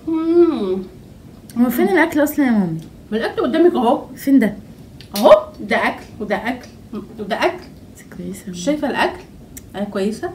مم. هو فين الاكل اصلا يا مامي ما الاكل قدامك اهو فين ده اهو ده اكل وده اكل وده اكل بس كويسه مش شايفه الاكل انا كويسه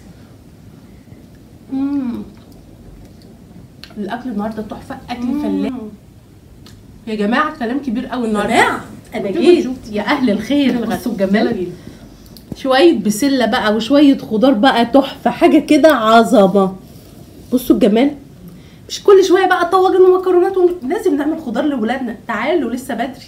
مم. الاكل النهارده تحفه اكل فلاح يا جماعه كلام كبير قوي النهارده جماعة، انا شوفوا جيت شوفوا. يا اهل الخير بصوا يلا الجمال بينا. شويه بسله بقى وشويه خضار بقى تحفه حاجه كده عظمه بصوا الجمال مش كل شويه بقى طواجن ومكرونات وم... لازم نعمل خضار لاولادنا تعالوا لسه بدري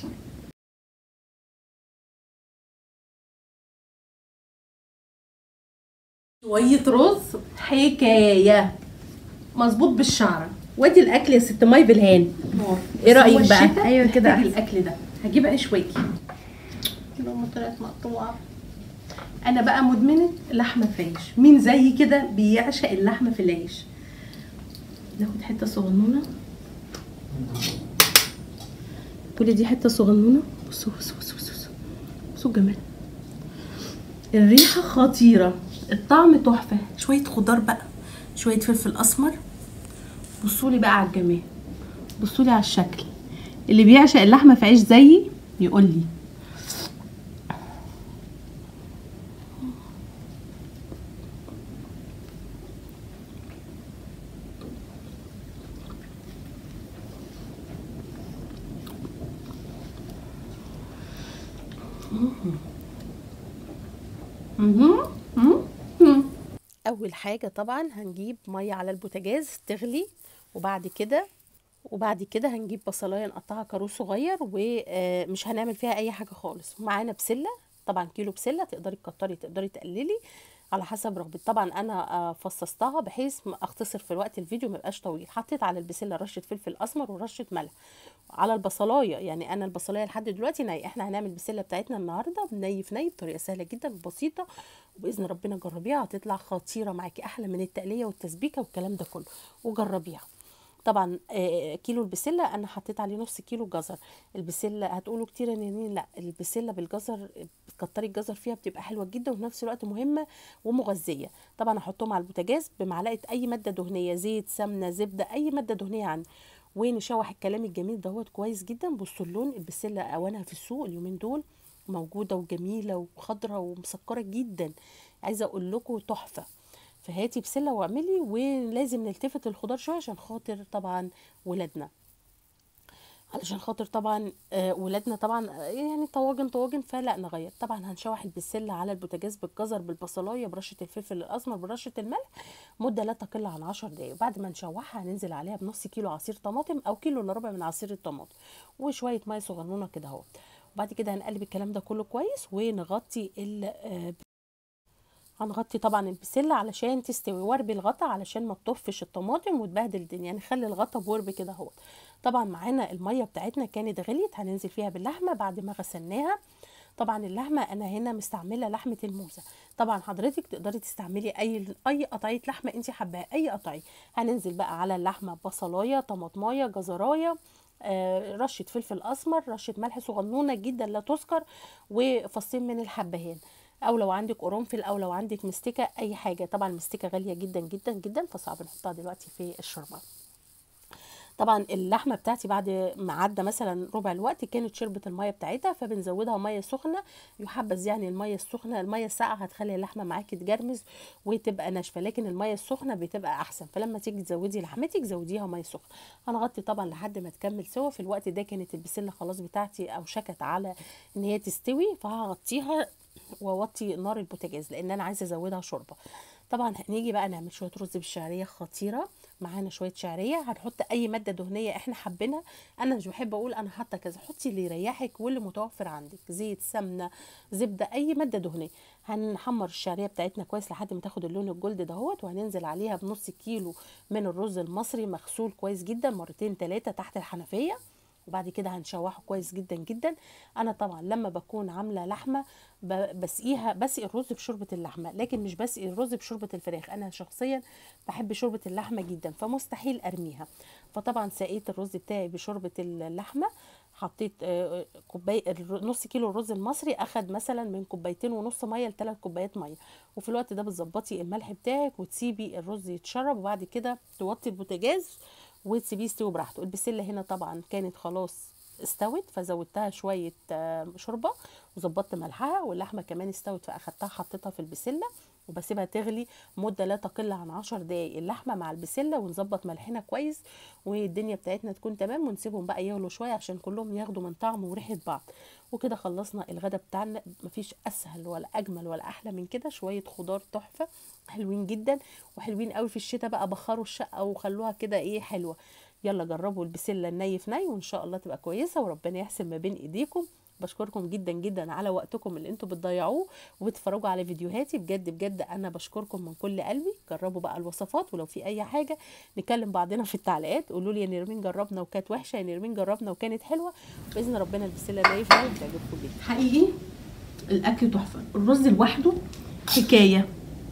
شويه رز حكايه مظبوط بالشعره وادي الاكل يا ست ماي بالهان ايه رايك هو بقى الشتا؟ أيوة كده محتاج أحسن. الاكل ده هجيب عيش واجي كده أم طلعت مقطوعه انا بقى مدمنه لحمه في العيش مين زي كده بيعشق اللحمه في العيش ناخد حته صغنونه كل دي حته صغنونه بصوا بصوا بصوا بصوا بصوا بصوا الجمال الريحه خطيره الطعم تحفه شويه خضار بقى شويه فلفل اسمر بصوا لي بقى على الجمال بصوا لي على الشكل اللي بيعشق اللحمه في عيش زيي يقول لي مهم. مهم. اول حاجه طبعا هنجيب ميه على البوتاجاز تغلي وبعد كده وبعد كده هنجيب بصلايه نقطعها كاروس صغير ومش هنعمل فيها اي حاجه خالص ومعانا بسله طبعا كيلو بسله تقدري تكتري تقدري تقللي على حسب رغبتك طبعا انا آه، فصصتها بحيث ما اختصر في الوقت الفيديو ما يبقاش طويل حطيت على البسله رشه فلفل اسمر ورشه ملح على البصلايه يعني انا البصلايه لحد دلوقتي ني احنا هنعمل البسله بتاعتنا النهارده ني في ني بطريقه سهله جدا وبسيطه وباذن ربنا جربيها هتطلع خطيره معاكي احلى من التقليه والتسبيكه والكلام ده كله وجربيها طبعا آه، كيلو البسله انا حطيت عليه نص كيلو جزر البسله هتقولوا كتير يا نينين لا البسله بالجزر بتكتري الجزر فيها بتبقى حلوه جدا وفي نفس الوقت مهمه ومغذيه طبعا هحطهم على البوتاجاز بمعلقه اي ماده دهنيه زيت سمنه زبده اي ماده دهنيه عندي ونشوح الكلام الجميل دهوت كويس جدا بصوا اللون البسله اوانها في السوق اليومين دول موجوده وجميله وخضره ومسكره جدا عايزه اقول لكم تحفه فهاتي بسله واعملي ولازم نلتفت للخضار شويه عشان خاطر طبعا ولادنا علشان خاطر طبعا آه، ولادنا طبعا آه، يعني طواجن طواجن فلا نغير طبعا هنشوح البسله على البوتاجاز بالجزر بالبصلايه برشه الفلفل الاسمر برشه الملح مده لا تقل عن 10 دقايق بعد ما نشوحها هننزل عليها بنص كيلو عصير طماطم او كيلو الا ربع من عصير الطماطم وشويه ميه صغنونه كده اهو وبعد كده هنقلب الكلام ده كله كويس ونغطي ال آه، هنغطي طبعا البسله علشان تستوي واربي الغطا علشان ما تطفش الطماطم وتبهدل الدنيا يعني خلي الغطا بورب كده اهو طبعا معانا الميه بتاعتنا كانت غليت هننزل فيها باللحمه بعد ما غسلناها طبعا اللحمه انا هنا مستعمله لحمه الموزه طبعا حضرتك تقدري تستعملي اي اي قطعيه لحمه انت حباها اي قطعيه هننزل بقى على اللحمه بصلايه طماطمايه جزرايه آه، رشه فلفل اسمر رشه ملح صغنونه جدا لا تذكر وفصين من الحبهان او لو عندك قرنفل او لو عندك مستكه اي حاجه طبعا المستكه غاليه جدا جدا جدا فصعب نحطها دلوقتي في الشوربه طبعا اللحمه بتاعتي بعد ما عدى مثلا ربع الوقت كانت شربت الميه بتاعتها فبنزودها ميه سخنه يحبذ يعني الميه السخنه الميه الساقعه هتخلي اللحمه معاكي تجرمز وتبقى ناشفه لكن الميه السخنه بتبقى احسن فلما تيجي تزودي لحمتك زوديها ميه سخنه هنغطي طبعا لحد ما تكمل سوا في الوقت ده كانت البسله خلاص بتاعتي اوشكت على ان هي تستوي فهغطيها واوطي نار البوتاجاز لان انا عايزه ازودها شوربه طبعا هنيجي بقى نعمل شويه رز بالشعريه خطيره معانا شويه شعريه هنحط اي ماده دهنيه احنا حابينها انا مش بحب اقول انا حاطه كذا حطي اللي يريحك واللي متوفر عندك زيت سمنه زبده اي ماده دهنيه هنحمر الشعريه بتاعتنا كويس لحد ما تاخد اللون الجلد دهوت وهننزل عليها بنص كيلو من الرز المصري مغسول كويس جدا مرتين ثلاثه تحت الحنفيه وبعد كده هنشوحه كويس جدا جدا انا طبعا لما بكون عامله لحمه ب- بسقيها بسقي الرز بشوربه اللحمه لكن مش بسقي الرز بشوربه الفراخ انا شخصيا بحب شوربه اللحمه جدا فمستحيل ارميها فطبعا سقيت الرز بتاعي بشوربه اللحمه حطيت آه، كوبايه الر- نص كيلو الرز المصري اخد مثلا من كوبايتين ونص ميه لثلاث كوبايات ميه وفي الوقت ده بتظبطي الملح بتاعك وتسيبي الرز يتشرب وبعد كده توطي البوتاجاز وتسيبيه يستوي براحته البسله هنا طبعا كانت خلاص استوت فزودتها شويه آه، شوربه وظبطت ملحها واللحمه كمان استوت فاخدتها حطيتها في البسله وبسيبها تغلي مده لا تقل عن 10 دقايق اللحمه مع البسله ونظبط ملحنا كويس والدنيا بتاعتنا تكون تمام ونسيبهم بقى يغلوا شويه عشان كلهم ياخدوا من طعم وريحه بعض وكده خلصنا الغدا بتاعنا مفيش اسهل ولا اجمل ولا احلى من كده شويه خضار تحفه حلوين جدا وحلوين قوي في الشتاء بقى بخروا الشقه وخلوها كده ايه حلوه يلا جربوا البسله الني في ني وان شاء الله تبقى كويسه وربنا يحسن ما بين ايديكم بشكركم جدا جدا على وقتكم اللي انتوا بتضيعوه وبتتفرجوا على فيديوهاتي بجد بجد انا بشكركم من كل قلبي جربوا بقى الوصفات ولو في اي حاجه نكلم بعضنا في التعليقات قولوا لي يا نرمين جربنا وكانت وحشه يا نرمين جربنا وكانت حلوه باذن ربنا البسله الني في ني تعجبكم جدا حقيقي الاكل تحفه الرز لوحده حكايه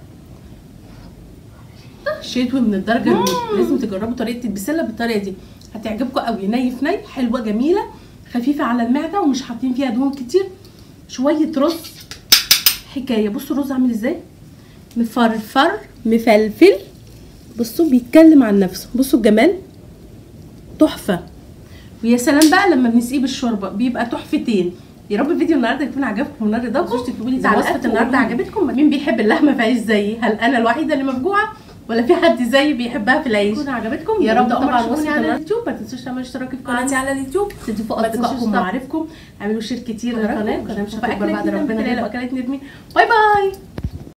شتوي من الدرجه الأولى. لازم تجربوا طريقه البسله بالطريقه دي هتعجبكم قوي ني في ني حلوه جميله خفيفه على المعده ومش حاطين فيها دهون كتير شويه رز حكايه بصوا الرز عامل ازاي مفرفر مفلفل بصوا بيتكلم عن نفسه بصوا الجمال تحفه ويا سلام بقى لما بنسقيه بالشوربه بيبقى تحفتين يا رب الفيديو النهارده يكون عجبكم ونال رضاكم تكتبوا لي تعليقات النهارده عجبتكم مين بيحب اللحمه في عيش زيي هل انا الوحيده اللي مفجوعه ولا في حد زيي بيحبها في العيش تكون عجبتكم يا رب طبعا وصفه على اليوتيوب ما تنسوش تعملوا اشتراك في قناتي على اليوتيوب تضيفوا اصدقائكم ومعارفكم اعملوا شير كتير للقناه قناه مش هتكبر بعد ربنا اكلات نرمي باي باي